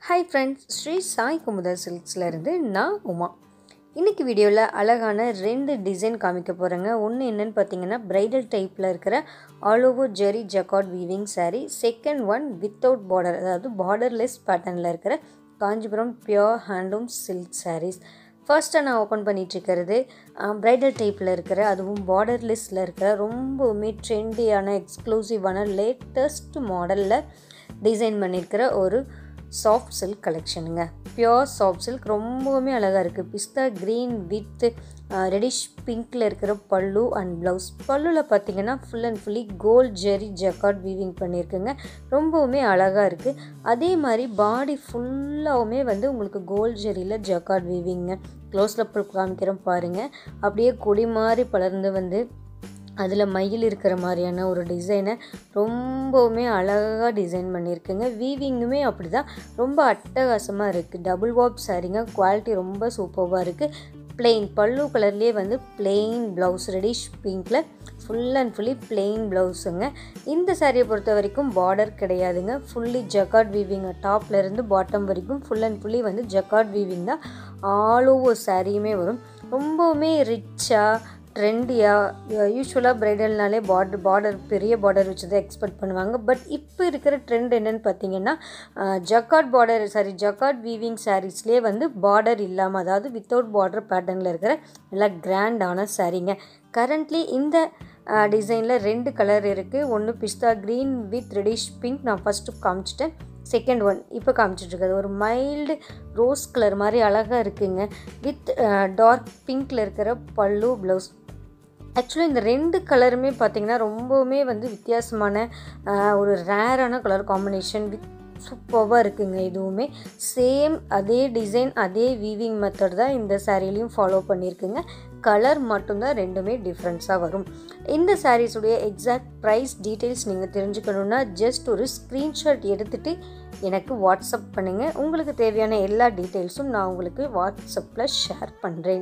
hi friends Sri Sai Kumudha சில்க்ஸ்லேருந்து நான் உமா இன்றைக்கி வீடியோவில் அழகான ரெண்டு டிசைன் காமிக்க போகிறேங்க ஒன்று என்னென்னு பார்த்தீங்கன்னா பிரைடல் டைப்பில் இருக்கிற all over zari jacquard weaving saree second one without border அதாவது பார்டர்லெஸ் பேட்டர்னில் இருக்கிற Kanchipuram pure handloom silk sarees ஃபர்ஸ்ட்டாக நான் ஓப்பன் பண்ணிகிட்ருக்கிறது ப்ரைடல் டைப்பில் இருக்கிற அதுவும் பார்டர்லெஸ்ஸில் இருக்கிற ரொம்பவுமே ட்ரெண்டியான எக்ஸ்க்ளூசிவான லேட்டஸ்ட் மாடலில் டிசைன் பண்ணியிருக்கிற ஒரு சாஃப்ட் சில்க் கலெக்ஷனுங்க பியோர் சாஃப்ட் சில்க் ரொம்பவுமே அழகாக இருக்குது பிஸ்தா க்ரீன் வித் ரெடிஷ் பிங்க்கில் இருக்கிற பல்லு அண்ட் ப்ளவுஸ் பல்லுவில் பார்த்தீங்கன்னா full and fully gold zari jacquard weaving பண்ணியிருக்குங்க ரொம்பவுமே அழகாக இருக்குது அதே மாதிரி பாடி ஃபுல்லாகவுமே வந்து உங்களுக்கு கோல்ட் ஜெரியில் ஜக்காட் வீவிங்க க்ளோஸில் காமிக்கிறோம் பாருங்கள் அப்படியே கொடி மாதிரி பலர்ந்து வந்து அதில் மயில் இருக்கிற மாதிரியான ஒரு டிசைனை ரொம்பவுமே அழகாக டிசைன் பண்ணியிருக்குங்க வீவிங்குமே அப்படி தான் ரொம்ப அட்டகாசமாக இருக்குது டபுள் வாப் சாரீங்க குவாலிட்டி ரொம்ப சூப்பராக இருக்குது பிளெயின் பல்லு கலர்லேயே வந்து பிளெயின் ப்ளவுஸ் ரெடிஷ் பிங்க்கில் ஃபுல் அண்ட் ஃபுல்லி பிளெயின் ப்ளவுஸுங்க இந்த சாரியை பொறுத்த வரைக்கும் பார்டர் கிடையாதுங்க ஃபுல்லி ஜக்காட் வீவிங் டாப்லேருந்து பாட்டம் வரைக்கும் ஃபுல் அண்ட் ஃபுல்லி வந்து ஜக்காட் வீவிங் தான் ஆல் ஓவர் சாரியுமே வரும் ரொம்பவுமே ரிச்சாக ட்ரெண்டியாக யூஸ்வலாக ப்ரைடல்னாலே பார்டர் பார்டர் பெரிய பார்டர் வச்சு தான் எக்ஸ்பெக்ட் பண்ணுவாங்க பட் இப்போ இருக்கிற ட்ரெண்ட் என்னென்னு பார்த்தீங்கன்னா jacquard border sari jacquard weaving சாரீஸ்லேயே வந்து பார்டர் இல்லாமல் அதாவது வித்தவுட் பார்டர் பேட்டர்னில் இருக்கிற நல்லா கிராண்டான சாரீங்க கரண்ட்லி இந்த டிசைனில் ரெண்டு கலர் இருக்குது ஒன்று pista green with reddish pink நான் ஃபஸ்ட்டு காமிச்சிட்டேன் செகண்ட் ஒன் இப்போ காமிச்சிட்ருக்காது ஒரு மைல்டு ரோஸ் கலர் மாதிரி அழகாக இருக்குங்க வித் டார்க் பிங்க்கில் இருக்கிற பல்லு ப்ளவுஸ் ஆக்சுவலி இந்த ரெண்டு கலருமே பார்த்திங்கன்னா ரொம்பவுமே வந்து வித்தியாசமான ஒரு ரேரான கலர் காம்பினேஷன் வித் சூப்பராக இருக்குங்க இதுவுமே சேம் அதே டிசைன் அதே வீவிங் மெத்தட் தான் இந்த சாரீலையும் ஃபாலோ பண்ணியிருக்குங்க கலர் மட்டும்தான் ரெண்டுமே டிஃப்ரென்ஸாக வரும் இந்த சாரீஸுடைய எக்ஸாக்ட் ப்ரைஸ் டீட்டெயில்ஸ் நீங்கள் தெரிஞ்சுக்கணுன்னா ஜஸ்ட் ஒரு ஸ்க்ரீன்ஷாட் எடுத்துகிட்டு எனக்கு வாட்ஸ்அப் பண்ணுங்கள் உங்களுக்கு தேவையான எல்லா டீட்டெயில்ஸும் நான் உங்களுக்கு வாட்ஸ்அப்பில் ஷேர் பண்ணுறேன்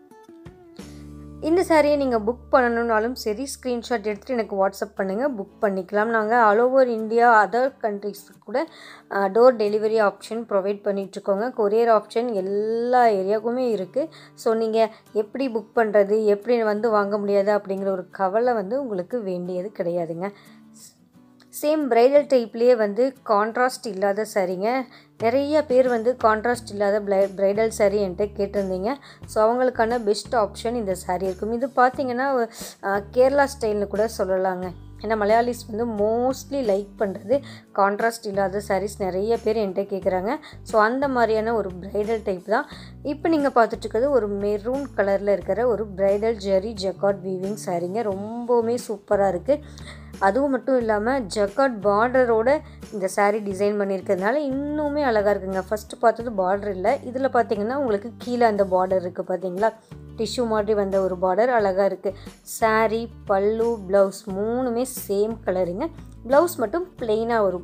இந்த சாரியை நீங்கள் புக் பண்ணணுன்னாலும் சரி ஸ்க்ரீன்ஷாட் எடுத்துகிட்டு எனக்கு வாட்ஸ்அப் பண்ணுங்கள் புக் பண்ணிக்கலாம் நாங்கள் ஆல் ஓவர் இந்தியா அதர் கண்ட்ரிஸ்க்கு கூட டோர் டெலிவரி ஆப்ஷன் ப்ரொவைட் பண்ணிகிட்ருக்கோங்க கொரியர் ஆப்ஷன் எல்லா ஏரியாவுக்குமே இருக்குது ஸோ நீங்கள் எப்படி புக் பண்ணுறது எப்படி வந்து வாங்க முடியாது அப்படிங்கிற ஒரு கவலை வந்து உங்களுக்கு வேண்டியது கிடையாதுங்க சேம் ப்ரைடல் டைப்லேயே வந்து கான்ட்ராஸ்ட் இல்லாத சரிங்க நிறைய பேர் வந்து கான்ட்ராஸ்ட் இல்லாத ப்ளை ப்ரைடல் சாரீ என்கிட்ட கேட்டிருந்தீங்க ஸோ அவங்களுக்கான பெஸ்ட் ஆப்ஷன் இந்த சாரீ இருக்கும் இது பார்த்தீங்கன்னா கேரளா ஸ்டைல்னு கூட சொல்லலாங்க ஏன்னா மலையாளிஸ் வந்து மோஸ்ட்லி லைக் பண்ணுறது கான்ட்ராஸ்ட் இல்லாத சாரீஸ் நிறைய பேர் என்கிட்ட கேட்குறாங்க ஸோ அந்த மாதிரியான ஒரு ப்ரைடல் டைப் தான் இப்போ நீங்கள் பார்த்துட்ருக்கிறது ஒரு மெரூன் கலரில் இருக்கிற ஒரு ப்ரைடல் ஜெரி ஜக்காட் வீவிங் சாரீங்க ரொம்பவுமே சூப்பராக இருக்குது அதுவும் மட்டும் இல்லாமல் ஜக்காட் பார்டரோட இந்த சாரீ டிசைன் பண்ணியிருக்கிறதுனால இன்னுமே அழகாக இருக்குங்க ஃபஸ்ட்டு பார்த்தது பார்டர் இல்லை இதில் பார்த்தீங்கன்னா உங்களுக்கு கீழே அந்த பார்டர் இருக்குது பார்த்தீங்களா டிஷ்யூ மாதிரி வந்த ஒரு பார்டர் அழகாக இருக்குது சாரீ பல்லு ப்ளவுஸ் மூணுமே சேம் கலருங்க ப்ளவுஸ் மட்டும் ப்ளெயினாக வரும்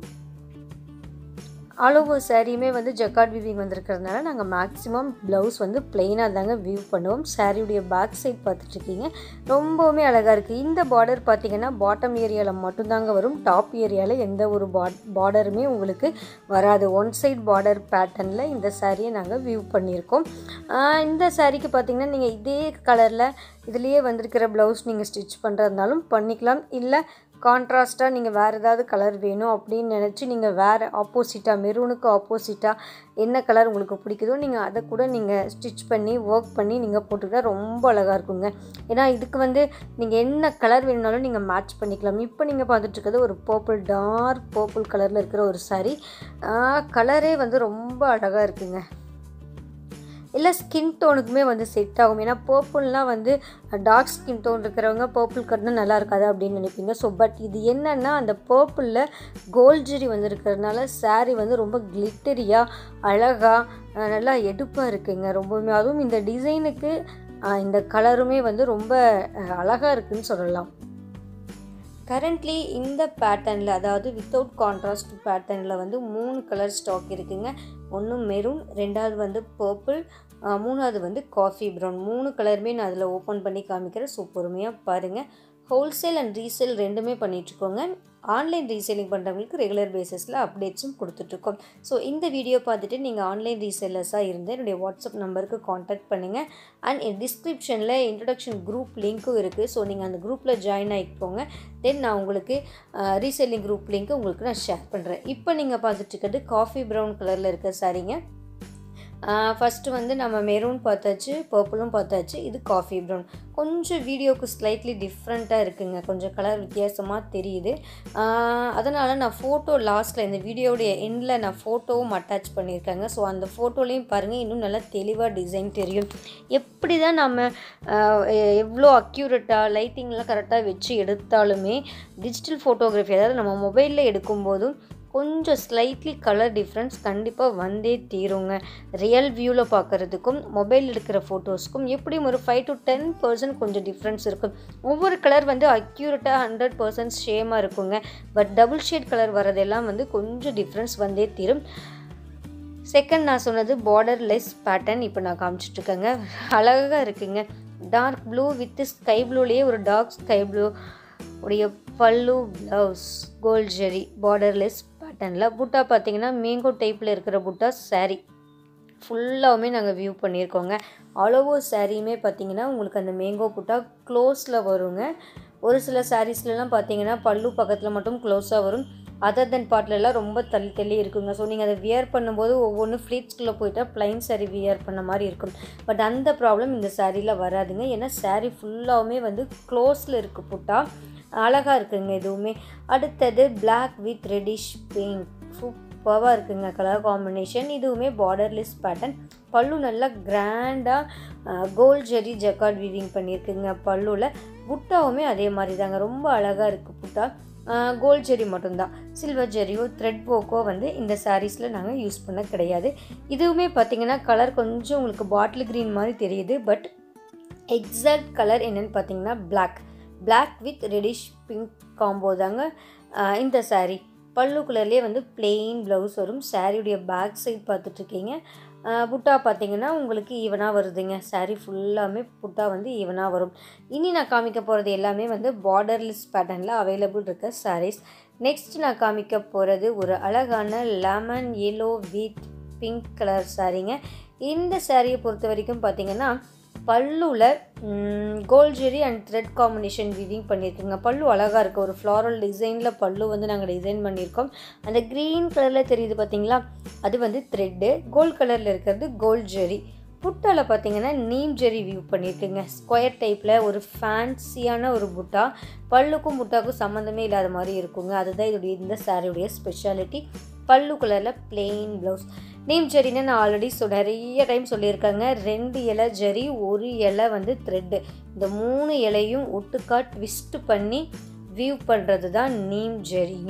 ஆல் ஓவர் சாரியுமே வந்து ஜக்காட் வீவிங் வந்திருக்கிறதுனால நாங்கள் மேக்ஸிமம் ப்ளவுஸ் வந்து ப்ளெயினாக தாங்க வியூ பண்ணுவோம் சாரியுடைய பேக் சைட் பார்த்துட்ருக்கீங்க ரொம்பவுமே அழகாக இருக்குது இந்த பார்டர் பார்த்திங்கன்னா பாட்டம் ஏரியாவில் மட்டும்தாங்க வரும் டாப் ஏரியாவில் எந்த ஒரு பார்டருமே உங்களுக்கு வராது ஒன் சைட் பார்டர் பேட்டர்னில் இந்த சாரியை நாங்கள் வியூ பண்ணியிருக்கோம் இந்த சாரிக்கு பார்த்திங்கன்னா நீங்கள் இதே கலரில் இதுலேயே வந்திருக்கிற ப்ளவுஸ் நீங்கள் ஸ்டிச் பண்ணுறதுனாலும் பண்ணிக்கலாம் இல்லை கான்ட்ராஸ்ட்டாக நீங்கள் வேறு ஏதாவது கலர் வேணும் அப்படின்னு நினச்சி நீங்கள் வேறு ஆப்போசிட்டாக மெரூனுக்கு ஆப்போசிட்டாக என்ன கலர் உங்களுக்கு பிடிக்குதோ நீங்கள் அதை கூட நீங்கள் ஸ்டிச் பண்ணி ஒர்க் பண்ணி நீங்கள் போட்டுக்கிட்டா ரொம்ப அழகாக இருக்குங்க ஏன்னா இதுக்கு வந்து நீங்கள் என்ன கலர் வேணுனாலும் நீங்கள் மேட்ச் பண்ணிக்கலாம் இப்போ நீங்கள் பார்த்துட்ருக்கிறது ஒரு பர்பிள் டார்க் பர்பிள் கலரில் இருக்கிற ஒரு சாரீ கலரே வந்து ரொம்ப அழகாக இருக்குங்க இல்லை ஸ்கின் டோனுக்குமே வந்து செட் ஆகும் ஏன்னா பர்பிள்லாம் வந்து டார்க் ஸ்கின் டோன் இருக்கிறவங்க பர்பிள் கட்டினா நல்லா இருக்காது அப்படின்னு நினைப்பீங்க ஸோ பட் இது என்னென்னா அந்த பர்பிளில் கோல்ஜரி வந்து இருக்கிறதுனால சாரீ வந்து ரொம்ப கிளிட்டரியாக அழகாக நல்லா எடுப்பாக இருக்குங்க ரொம்பவுமே அதுவும் இந்த டிசைனுக்கு இந்த கலருமே வந்து ரொம்ப அழகாக இருக்குதுன்னு சொல்லலாம் கரண்ட்லி இந்த பேட்டர்னில் அதாவது வித்தவுட் கான்ட்ராஸ்ட் பேட்டர்னில் வந்து மூணு கலர் ஸ்டாக் இருக்குங்க ஒன்று மெரூன் ரெண்டாவது வந்து பர்பிள் மூணாவது வந்து காஃபி ப்ரௌன் மூணு கலருமே நான் அதில் ஓப்பன் பண்ணி காமிக்கிறேன் ஸோ பொறுமையாக பாருங்கள் ஹோல்சேல் அண்ட் ரீசேல் ரெண்டுமே பண்ணிகிட்ருக்கோங்க ஆன்லைன் ரீசேலிங் பண்ணுறவங்களுக்கு ரெகுலர் பேசிஸில் அப்டேட்ஸும் கொடுத்துட்ருக்கோம் ஸோ இந்த வீடியோ பார்த்துட்டு நீங்கள் ஆன்லைன் ரீசேலர்ஸாக இருந்து என்னுடைய வாட்ஸ்அப் நம்பருக்கு காண்டாக்ட் பண்ணுங்கள் அண்ட் என் டிஸ்கிரிப்ஷனில் இன்ட்ரடக்ஷன் குரூப் லிங்க்கும் இருக்குது ஸோ நீங்கள் அந்த குரூப்பில் ஜாயின் ஆகிப்போங்க தென் நான் உங்களுக்கு ரீசேலிங் குரூப் லிங்க்கு உங்களுக்கு நான் ஷேர் பண்ணுறேன் இப்போ நீங்கள் பார்த்துட்டு இருக்கிறது காஃபி ப்ரௌன் கலரில் இருக்க சாரீங்க ஃபஸ்ட்டு வந்து நம்ம மெரூன் பார்த்தாச்சு பர்பிளும் பார்த்தாச்சு இது காஃபி ப்ரௌன் கொஞ்சம் வீடியோவுக்கு ஸ்லைட்லி டிஃப்ரெண்ட்டாக இருக்குங்க கொஞ்சம் கலர் வித்தியாசமாக தெரியுது அதனால் நான் ஃபோட்டோ லாஸ்ட்டில் இந்த வீடியோடைய எண்டில் நான் ஃபோட்டோவும் அட்டாச் பண்ணியிருக்கேங்க ஸோ அந்த ஃபோட்டோலையும் பாருங்கள் இன்னும் நல்லா தெளிவாக டிசைன் தெரியும் எப்படி தான் நம்ம எவ்வளோ அக்யூரேட்டாக லைட்டிங்லாம் கரெக்டாக வச்சு எடுத்தாலுமே டிஜிட்டல் ஃபோட்டோகிராஃபி அதாவது நம்ம மொபைலில் எடுக்கும்போதும் கொஞ்சம் ஸ்லைட்லி கலர் டிஃப்ரென்ஸ் கண்டிப்பாக வந்தே தீருங்க ரியல் வியூவில் பார்க்குறதுக்கும் மொபைல் எடுக்கிற ஃபோட்டோஸ்க்கும் எப்படியும் ஒரு ஃபைவ் டு டென் பர்சன்ட் கொஞ்சம் டிஃப்ரென்ஸ் இருக்கும் ஒவ்வொரு கலர் வந்து அக்யூரேட்டாக ஹண்ட்ரட் பர்சன்ட் ஷேமாக இருக்குங்க பட் டபுள் ஷேட் கலர் வரதெல்லாம் வந்து கொஞ்சம் டிஃப்ரென்ஸ் வந்தே தீரும் செகண்ட் நான் சொன்னது பார்டர் லெஸ் பேட்டர்ன் இப்போ நான் காமிச்சிட்ருக்கேங்க அழகாக இருக்குங்க டார்க் ப்ளூ வித் ஸ்கை ப்ளூலேயே ஒரு டார்க் ஸ்கை ப்ளூ உடைய பல்லு ப்ளவுஸ் கோல்ட் ஜெரி பார்டர்லெஸ் பேட்டர்னில் புட்டா பார்த்தீங்கன்னா மேங்கோ டைப்பில் இருக்கிற புட்டா சாரீ ஃபுல்லாகவுமே நாங்கள் வியூ பண்ணியிருக்கோங்க ஆல் ஓவர் சாரியுமே பார்த்தீங்கன்னா உங்களுக்கு அந்த மேங்கோ புட்டா க்ளோஸில் வருங்க ஒரு சில சாரீஸ்லலாம் பார்த்தீங்கன்னா பல்லு பக்கத்தில் மட்டும் க்ளோஸாக வரும் அதர் தென் பார்ட்லலாம் ரொம்ப தள்ளி தள்ளி இருக்குங்க ஸோ நீங்கள் அதை வியர் பண்ணும்போது ஒவ்வொன்று ஃப்ளீட்ஸ்குள்ளே போயிட்டால் ப்ளைன் சாரீ வியர் பண்ண மாதிரி இருக்கும் பட் அந்த ப்ராப்ளம் இந்த சாரியில் வராதுங்க ஏன்னா சாரீ ஃபுல்லாகவுமே வந்து க்ளோஸில் இருக்குது புட்டா அழகாக இருக்குங்க இதுவுமே அடுத்தது பிளாக் வித் ரெடிஷ் பிங்க் சூப்பராக இருக்குங்க கலர் காம்பினேஷன் இதுவுமே பார்டர்லெஸ் பேட்டர்ன் பல்லு நல்லா கிராண்டாக கோல்ட் ஜெரி ஜக்கார்ட் வீவிங் பண்ணியிருக்குங்க பல்லுவில் புட்டாவுமே அதே மாதிரி தாங்க ரொம்ப அழகாக இருக்குது புட்டா கோல்ட் ஜெரி மட்டும்தான் சில்வர் ஜெரியோ த்ரெட் ஒர்க்கோ வந்து இந்த சாரீஸில் நாங்கள் யூஸ் பண்ண கிடையாது இதுவுமே பார்த்திங்கன்னா கலர் கொஞ்சம் உங்களுக்கு பாட்டில் க்ரீன் மாதிரி தெரியுது பட் எக்ஸாக்ட் கலர் என்னென்னு பார்த்தீங்கன்னா black black with reddish pink combo தாங்க இந்த சாரீ பல்லு கலர்லேயே வந்து பிளெயின் ப்ளவுஸ் வரும் சாரியுடைய பேக் சைட் பார்த்துட்ருக்கீங்க புட்டா பார்த்தீங்கன்னா உங்களுக்கு ஈவனாக வருதுங்க சாரீ ஃபுல்லாமே புட்டா வந்து ஈவனாக வரும் இனி நான் காமிக்க போகிறது எல்லாமே வந்து பார்டர்லெஸ் பேட்டர்னில் அவைலபிள் இருக்க சாரீஸ் நெக்ஸ்ட் நான் காமிக்க போகிறது ஒரு அழகான lemon yellow with pink colour சாரீங்க இந்த சாரியை பொறுத்த வரைக்கும் பார்த்தீங்கன்னா பல்லுவில் gold zari and thread combination weaving பண்ணியிருக்குங்க பல்லு அழகாக இருக்குது ஒரு ஃப்ளாரல் டிசைனில் பல்லு வந்து நாங்கள் டிசைன் பண்ணியிருக்கோம் அந்த க்ரீன் கலரில் தெரியுது பார்த்தீங்களா அது வந்து த்ரெட்டு கோல்ட் கலரில் இருக்கிறது கோல்ட் ஜெரி புட்டாவில் பார்த்தீங்கன்னா நீம் ஜெரி வியூ பண்ணியிருக்குங்க ஸ்கொயர் டைப்பில் ஒரு ஃபேன்சியான ஒரு புட்டா பல்லுக்கும் புட்டாக்கும் சம்மந்தமே இல்லாத மாதிரி இருக்குங்க அதுதான் இதோடைய இந்த சாரியுடைய ஸ்பெஷாலிட்டி பல்லு கலரில் பிளெயின் ப்ளவுஸ் நீம் ஜெரின்னு நான் ஆல்ரெடி சொ நிறைய டைம் சொல்லியிருக்காங்க ரெண்டு இலை ஜெரி ஒரு இலை வந்து த்ரெட்டு இந்த மூணு இலையும் ஒட்டுக்கா ட்விஸ்ட் பண்ணி வியூ பண்ணுறது தான் நீம் ஜெரிங்க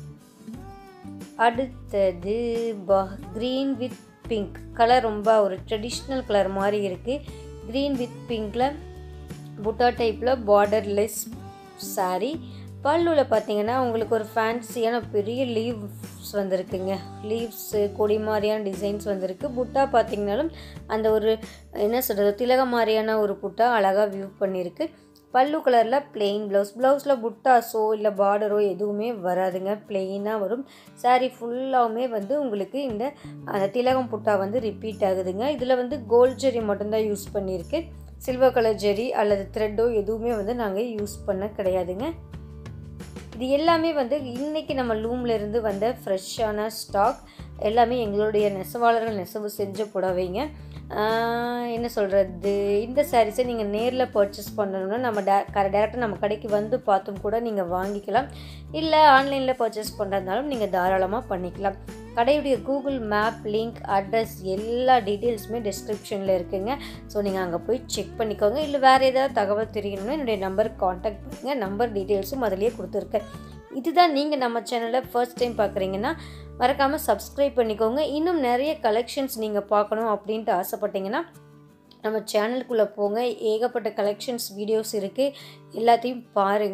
அடுத்தது பா க்ரீன் வித் பிங்க் கலர் ரொம்ப ஒரு ட்ரெடிஷ்னல் கலர் மாதிரி இருக்குது க்ரீன் வித் பிங்க்கில் புட்டா டைப்பில் பார்டர்லெஸ் சாரீ பல்லுவில் பார்த்தீங்கன்னா உங்களுக்கு ஒரு ஃபேன்சியான பெரிய லீவ்ஸ் வந்திருக்குங்க லீவ்ஸு கொடி மாதிரியான டிசைன்ஸ் வந்திருக்கு புட்டா பார்த்தீங்கனாலும் அந்த ஒரு என்ன சொல்கிறது திலக மாதிரியான ஒரு புட்டா அழகாக வியூ பண்ணியிருக்கு பல்லு கலரில் பிளெயின் ப்ளவுஸ் ப்ளவுஸில் புட்டாஸோ இல்லை பார்டரோ எதுவுமே வராதுங்க பிளெயினாக வரும் சாரீ ஃபுல்லாகவுமே வந்து உங்களுக்கு இந்த அந்த திலகம் புட்டா வந்து ரிப்பீட் ஆகுதுங்க இதில் வந்து கோல்ட் ஜெரி மட்டும்தான் யூஸ் பண்ணியிருக்கு சில்வர் கலர் ஜெரி அல்லது த்ரெட்டோ எதுவுமே வந்து நாங்கள் யூஸ் பண்ண கிடையாதுங்க இது எல்லாமே வந்து இன்றைக்கி நம்ம லூமில் இருந்து வந்த ஃப்ரெஷ்ஷான ஸ்டாக் எல்லாமே எங்களுடைய நெசவாளர்கள் நெசவு செஞ்ச புடவைங்க என்ன சொல்கிறது இந்த சாரீஸை நீங்கள் நேரில் பர்ச்சேஸ் பண்ணணுன்னா நம்ம டே டேரெக்டாக நம்ம கடைக்கு வந்து பார்த்தும் கூட நீங்கள் வாங்கிக்கலாம் இல்லை ஆன்லைனில் பர்ச்சேஸ் பண்ணுறதுனாலும் நீங்கள் தாராளமாக பண்ணிக்கலாம் கடையுடைய கூகுள் மேப் லிங்க் அட்ரஸ் எல்லா டீட்டெயில்ஸுமே டிஸ்கிரிப்ஷனில் இருக்குங்க ஸோ நீங்கள் அங்கே போய் செக் பண்ணிக்கோங்க இல்லை வேறு ஏதாவது தகவல் தெரியணும்னா என்னுடைய நம்பருக்கு காண்டாக்ட் பண்ணுங்கள் நம்பர் டீட்டெயில்ஸும் அதிலேயே கொடுத்துருக்கேன் இதுதான் நீங்கள் நம்ம சேனலை ஃபர்ஸ்ட் டைம் பார்க்குறீங்கன்னா மறக்காமல் சப்ஸ்கிரைப் பண்ணிக்கோங்க இன்னும் நிறைய கலெக்ஷன்ஸ் நீங்கள் பார்க்கணும் அப்படின்ட்டு ஆசைப்பட்டீங்கன்னா நம்ம சேனலுக்குள்ளே போங்க ஏகப்பட்ட கலெக்ஷன்ஸ் வீடியோஸ் இருக்குது எல்லாத்தையும் பாருங்கள்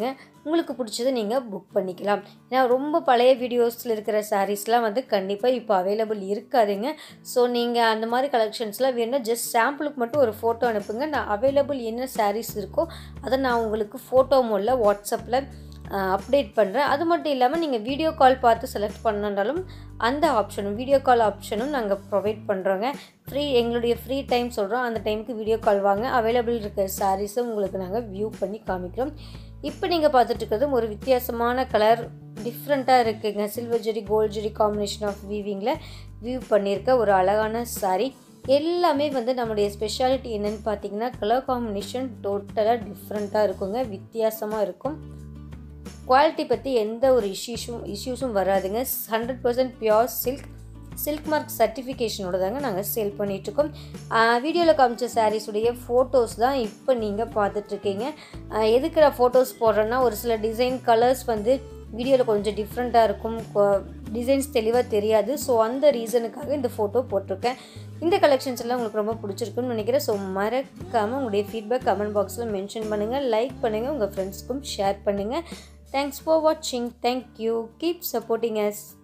உங்களுக்கு பிடிச்சதை நீங்கள் புக் பண்ணிக்கலாம் ஏன்னா ரொம்ப பழைய வீடியோஸில் இருக்கிற சாரீஸ்லாம் வந்து கண்டிப்பாக இப்போ அவைலபிள் இருக்காதுங்க ஸோ நீங்கள் அந்த மாதிரி கலெக்ஷன்ஸ்லாம் வேணும்னா ஜஸ்ட் சாம்பிளுக்கு மட்டும் ஒரு ஃபோட்டோ அனுப்புங்க நான் அவைலபிள் என்ன சாரீஸ் இருக்கோ அதை நான் உங்களுக்கு ஃபோட்டோ மூலில் வாட்ஸ்அப்பில் அப்டேட் பண்ணுறேன் அது மட்டும் இல்லாமல் நீங்கள் வீடியோ கால் பார்த்து செலக்ட் பண்ணனாலும் அந்த ஆப்ஷனும் வீடியோ கால் ஆப்ஷனும் நாங்கள் ப்ரொவைட் பண்ணுறோங்க ஃப்ரீ எங்களுடைய ஃப்ரீ டைம் சொல்கிறோம் அந்த டைமுக்கு வீடியோ கால் வாங்க அவைலபிள் இருக்கிற சாரீஸும் உங்களுக்கு நாங்கள் வியூ பண்ணி காமிக்கிறோம் இப்போ நீங்கள் பார்த்துட்டு இருக்கிறது ஒரு வித்தியாசமான கலர் டிஃப்ரெண்ட்டாக இருக்குங்க silver zari gold zari combination of வீவிங்கில் வியூ பண்ணியிருக்க ஒரு அழகான சாரீ எல்லாமே வந்து நம்முடைய ஸ்பெஷாலிட்டி என்னென்னு பார்த்தீங்கன்னா கலர் காம்பினேஷன் டோட்டலாக டிஃப்ரெண்ட்டாக இருக்குங்க வித்தியாசமாக இருக்கும் குவாலிட்டி பற்றி எந்த ஒரு இஷ்யூஸும் இஷ்யூஸும் வராதுங்க hundred percent pure silk silk mark சர்டிஃபிகேஷனோட தாங்க நாங்கள் சேல் பண்ணிகிட்ருக்கோம் வீடியோவில் காமிச்ச சாரீஸுடைய ஃபோட்டோஸ் தான் இப்போ நீங்கள் பார்த்துட்ருக்கீங்க எதுக்கு நான் ஃபோட்டோஸ் போடுறேன்னா ஒரு சில டிசைன் கலர்ஸ் வந்து வீடியோவில் கொஞ்சம் டிஃப்ரெண்ட்டாக இருக்கும் டிசைன்ஸ் தெளிவாக தெரியாது ஸோ அந்த ரீசனுக்காக இந்த ஃபோட்டோ போட்டிருக்கேன் இந்த கலெக்ஷன்ஸ் எல்லாம் உங்களுக்கு ரொம்ப பிடிச்சிருக்குன்னு நினைக்கிறேன் ஸோ மறக்காமல் உங்களுடைய ஃபீட்பேக் கமெண்ட் பாக்ஸில் மென்ஷன் பண்ணுங்கள் லைக் பண்ணுங்கள் உங்கள் ஃப்ரெண்ட்ஸ்க்கும் ஷேர் பண்ணுங்கள் தேங்க்ஸ் ஃபார் வாட்சிங் தேங்க்யூ கீப் சப்போர்ட்டிங் அஸ்